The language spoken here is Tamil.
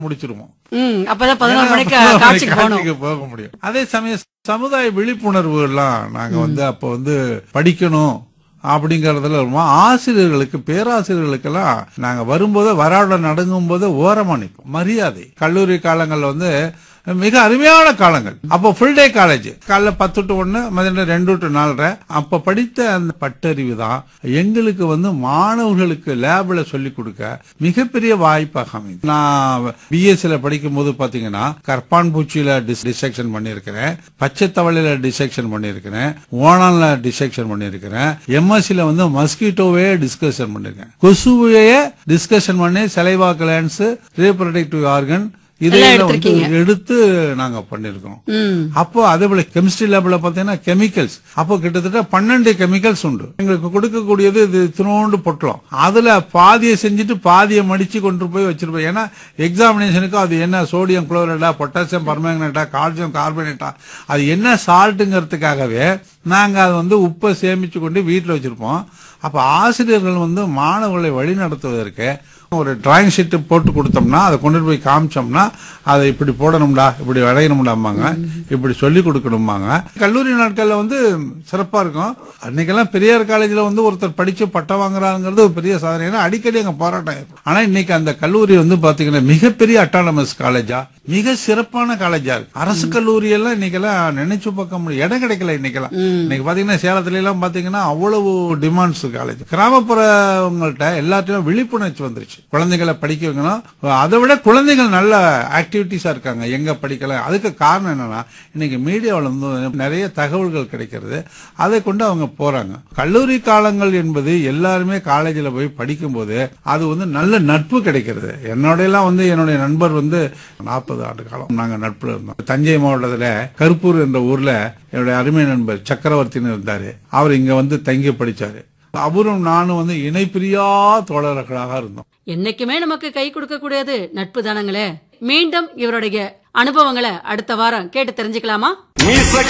முடிச்சிருவோம் ம் அப்பதான் பதினோரு மணிக்கு ஏன்னா, காட்சிக்கு போகணும் காட்சிக்கு போக முடியும் அதே சமயம் சமுதாய விழிப்புணர்வு எல்லாம் நாங்க வந்து அப்ப வந்து படிக்கணும் அப்படிங்கறதுல ரொம்ப ஆசிரியர்களுக்கு பேராசிரியர்களுக்கெல்லாம் நாங்க வரும்போது வராட நடங்கும் போது ஓரமா நிற்போம் மரியாதை கல்லூரி காலங்கள்ல வந்து மிக அருமையான காலங்கள் அப்போ ஃபுல் டே காலேஜ் காலைல பத்து டு ஒன்னு மதியம் ரெண்டு டு நாலரை அப்ப படித்த அந்த பட்டறிவு தான் எங்களுக்கு வந்து மாணவர்களுக்கு லேப்ல சொல்லி கொடுக்க மிகப்பெரிய வாய்ப்பாக அமைது நான் பிஎஸ்சில படிக்கும் போது பாத்தீங்கன்னா கற்பான் பூச்சியில டிசெக்ஷன் பண்ணியிருக்கிறேன் பச்சை தவளையில டிசெக்ஷன் பண்ணியிருக்கிறேன் ஓணான்ல டிசெக்ஷன் பண்ணியிருக்கிறேன் எம்எஸ்சில வந்து மஸ்கிட்டோவே டிஸ்கஷன் பண்ணிருக்கேன் கொசுவையே டிஸ்கஷன் பண்ணி செலைவா கிளான்ஸ் ரீப்ரொடக்டிவ் ஆர்கன் இதையெல்லாம் வந்து எடுத்து நாங்க பண்ணிருக்கோம் ம் அப்போ அதே போல கெமிஸ்ட்ரி லேப்ல பாத்தீங்கன்னா கெமிக்கல்ஸ் அப்போ கிட்டத்தட்ட பன்னெண்டு கெமிக்கல்ஸ் உண்டு எங்களுக்கு கொடுக்கக்கூடியது இது திருவோண்டு பொட்டலம் அதுல பாதியை செஞ்சுட்டு பாதியை மடிச்சு கொண்டு போய் வச்சிருப்போம் ஏன்னா எக்ஸாமினேஷனுக்கு அது என்ன சோடியம் குளோரைடா பொட்டாசியம் பர்மேங்கனேட்டா கால்சியம் கார்பனேட்டா அது என்ன சால்ட்டுங்கிறதுக்காகவே நாங்க அதை வந்து உப்பை சேமிச்சு கொண்டு வீட்டில் வச்சிருப்போம் அப்ப ஆசிரியர்கள் வந்து மாணவர்களை வழி நடத்துவதற்கு ஒரு டிராயிங் ஷீட் போட்டு கொடுத்தோம்னா அதை கொண்டு போய் காமிச்சோம்னா அதை இப்படி போடணும்டா இப்படி வரையணும்டாம்பாங்க இப்படி சொல்லி கொடுக்கணும்பாங்க கல்லூரி நாட்கள்ல வந்து சிறப்பா இருக்கும் அன்னைக்கெல்லாம் பெரியார் காலேஜ்ல வந்து ஒருத்தர் படிச்சு பட்டம் வாங்குறாங்கிறது ஒரு பெரிய சாதனை ஏன்னா அடிக்கடி அங்க போராட்டம் இருக்கும் ஆனா இன்னைக்கு அந்த கல்லூரி வந்து பாத்தீங்கன்னா மிகப்பெரிய அட்டானமஸ் காலேஜா மிக சிறப்பான காலேஜா இருக்கு அரசு கல்லூரி எல்லாம் இன்னைக்கெல்லாம் நினைச்சு பார்க்க முடியும் இடம் கிடைக்கல இன்னைக்கெல்லாம் இன்னைக்கு பாத்தீங்கன்னா சேலத்துல எல்லாம் பாத்தீங்கன்னா அவ்வளவு டிமாண்ட்ஸ் காலேஜ் கிராமப்புறவங்கள்ட்ட எல்லாத்தையும் விழிப்புணர்ச்சி வந்துருச்சு குழந்தைகளை படிக்க வைக்கணும் அதை விட குழந்தைகள் நல்ல ஆக்டிவிட்டிஸா இருக்காங்க எங்க படிக்கலாம் அதுக்கு காரணம் என்னன்னா இன்னைக்கு மீடியாவில் வந்து நிறைய தகவல்கள் கிடைக்கிறது அதை கொண்டு அவங்க போறாங்க கல்லூரி காலங்கள் என்பது எல்லாருமே காலேஜில் போய் படிக்கும்போது அது வந்து நல்ல நட்பு கிடைக்கிறது என்னோட எல்லாம் வந்து என்னுடைய நண்பர் வந்து நாற்பது ஆண்டு காலம் நாங்க நட்புல இருந்தோம் தஞ்சை மாவட்டத்துல கருப்பூர் என்ற ஊர்ல என்னுடைய அருமை நண்பர் சக்கரவர்த்தின்னு இருந்தாரு அவர் இங்க வந்து தங்கி படிச்சாரு அவரும் நானும் வந்து இணைப்பிரியா தோழர்களாக இருந்தோம் என்னைக்குமே நமக்கு கை கொடுக்க கூடியது நட்பு தானங்களே மீண்டும் இவருடைய அனுபவங்களை அடுத்த வாரம் கேட்டு தெரிஞ்சுக்கலாமா மீச